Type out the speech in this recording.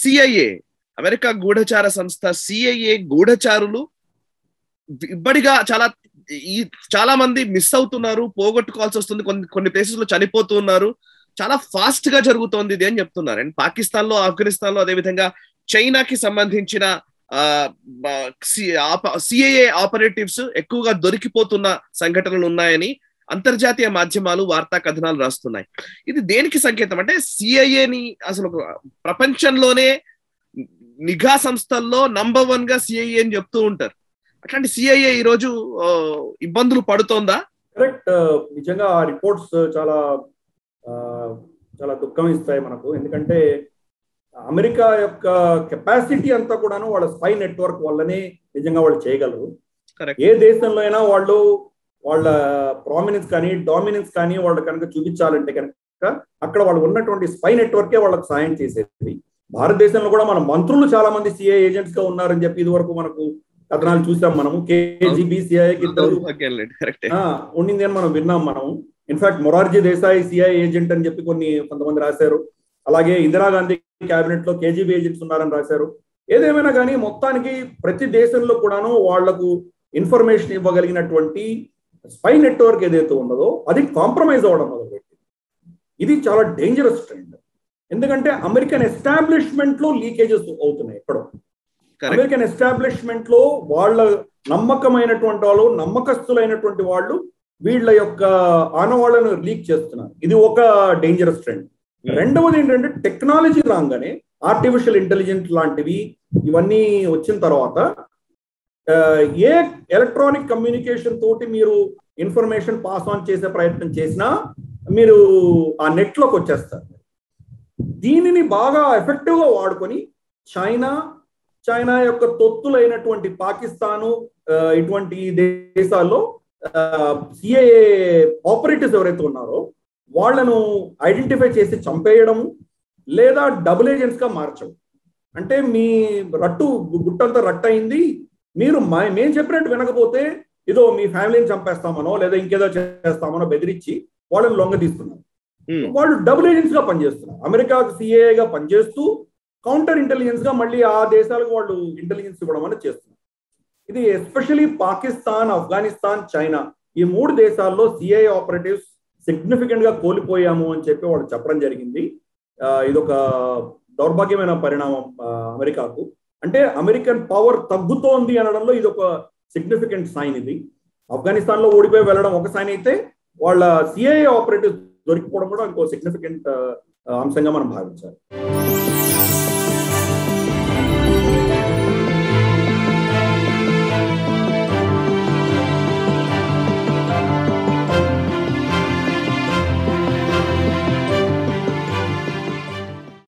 CIA America గూఢచార సంస్థ CIA గూఢచారులు ఇబ్బడిగా చాలా ఈ చాలా మంది మిస్ అవుతున్నారు పోగొట్టుకోవాల్సి వస్తుంది కొన్ని కొన్ని ప్లేసెస్ లో చనిపోతున్నారు చాలా ఫాస్ట్ గా జరుగుతోంది ఇది అని చెప్తున్నారు అండ్ పాకిస్తాన్ లో ఆఫ్ఘనిస్తాన్ లో అదేవిధంగా చైనాకి సంబంధించిన సిఐఏ ఆపరేటివ్స్ ఎక్కువగా దొరికిపోతున్న సంఘటనలు ఉన్నాయని అంతర్జాతీయ మాధ్యమాలు వార్తా కథనాలు రాస్తున్నాయి ఇది దేనికి సంకేతం అంటే సిఐఏని అసలు ప్రపంచంలోనే నిఘా సంస్థల్లో నంబర్ వన్ గా సిఐఏ అని చెప్తూ ఉంటారు అట్లాంటి సిఐఏ ఈ రోజు ఇబ్బందులు పడుతోందా కరెక్ట్ నిజంగా ఆ రిపోర్ట్స్ చాలా చాలా దుఃఖం ఇస్తాయి మనకు ఎందుకంటే అమెరికా యొక్క కెపాసిటీ అంతా కూడాను వాళ్ళ స్పై నెట్వర్క్ వల్లనే నిజంగా వాళ్ళు చేయగలరు ఏ దేశంలో అయినా వాళ్ళు వాళ్ళ ప్రామినెన్స్ కానీ డామినెన్స్ కానీ వాళ్ళు కనుక చూపించాలంటే కనుక అక్కడ వాళ్ళు ఉన్నటువంటి స్పై నెట్వర్కే వాళ్ళకి సాయం చేసేది భారతదేశంలో కూడా మన మంత్రులు చాలా మంది సిఐ ఏజెంట్స్ గా ఉన్నారని చెప్పి ఇది వరకు మనకు కథనాలు చూసాం మనము కేజీబీ సిఐకి ఇద్దరు ఉండింది అని మనం విన్నాం మనం in fact Morarji Desai CIA agent అని చెప్పి కొన్ని కొంతమంది రాశారు అలాగే ఇందిరాగాంధీ క్యాబినెట్ లో కేజీబీ ఏజెంట్స్ ఉన్నారని రాశారు ఏదేమైనా కానీ మొత్తానికి ప్రతి దేశంలో కూడాను వాళ్లకు ఇన్ఫర్మేషన్ ఇవ్వగలిగినటువంటి స్పై నెట్వర్క్ ఏదైతే ఉన్నదో అది కాంప్రమైజ్ అవ్వడం మొదలుపెట్టి ఇది చాలా డేంజరస్ ట్రెండ్ ఎందుకంటే అమెరికన్ ఎస్టాబ్లిష్మెంట్ లో లీకేజెస్ అవుతున్నాయి ఎక్కడో అమెరికన్ ఎస్టాబ్లిష్మెంట్ లో వాళ్ళ నమ్మకమైనటువంటి వాళ్ళు నమ్మకస్తులైనటువంటి వాళ్ళు వీళ్ళ యొక్క ఆనవాళ్లను లీక్ చేస్తున్నారు ఇది ఒక డేంజరస్ ట్రెండ్ రెండవది ఏంటంటే టెక్నాలజీ రాగానే ఆర్టిఫిషియల్ ఇంటెలిజెన్స్ లాంటివి ఇవన్నీ వచ్చిన తర్వాత ఏ ఎలక్ట్రానిక్ కమ్యూనికేషన్ తోటి మీరు ఇన్ఫర్మేషన్ పాస్ ఆన్ చేసే ప్రయత్నం చేసినా మీరు ఆ నెట్లోకి వచ్చేస్తారు దీనిని బాగా ఎఫెక్టివ్ గా వాడుకొని చైనా చైనా యొక్క తొత్తులైనటువంటి పాకిస్తాను ఇటువంటి దేశాల్లో సిఐఏ ఆపరేటర్స్ ఎవరైతే ఉన్నారో వాళ్లను ఐడెంటిఫై చేసి చంపేయడము లేదా డబుల్ ఏజెంట్స్ గా మార్చడం అంటే మీ రట్టు గుట్టంతా రట్టు అయింది మీరు మేము చెప్పినట్టు వినకపోతే ఏదో మీ ఫ్యామిలీని చంపేస్తామనో లేదా ఇంకేదో చేస్తామనో బెదిరించి వాళ్ళని లొంగ తీసుకున్నారు వాళ్ళు డబుల్ ఏజెంట్స్ గా పనిచేస్తున్నారు అమెరికాకు సిఏగా పనిచేస్తూ కౌంటర్ ఇంటెలిజెన్స్ గా మళ్ళీ ఆ దేశాలకు వాళ్ళు ఇంటెలిజెన్స్ ఇవ్వడం అనేది చేస్తున్నారు ఇది ఎస్పెషలీ పాకిస్తాన్ ఆఫ్ఘనిస్తాన్ చైనా ఈ మూడు దేశాల్లో సిఐ ఆపరేటివ్స్ సిగ్నిఫికెంట్ గా కోల్పోయాము అని చెప్పి వాళ్ళు చెప్పడం జరిగింది ఇది ఒక దౌర్భాగ్యమైన పరిణామం అమెరికాకు అంటే అమెరికన్ పవర్ తగ్గుతోంది అనడంలో ఇది ఒక సిగ్నిఫికెంట్ సైన్ ఇది ఆఫ్ఘనిస్తాన్ లో ఓడిపోయి వెళ్ళడం ఒక సైన్ అయితే వాళ్ళ సిఐఏ ఆపరేటివ్ దొరికిపోవడం కూడా ఇంకో సిగ్నిఫికెంట్ అంశంగా మనం భావించాలి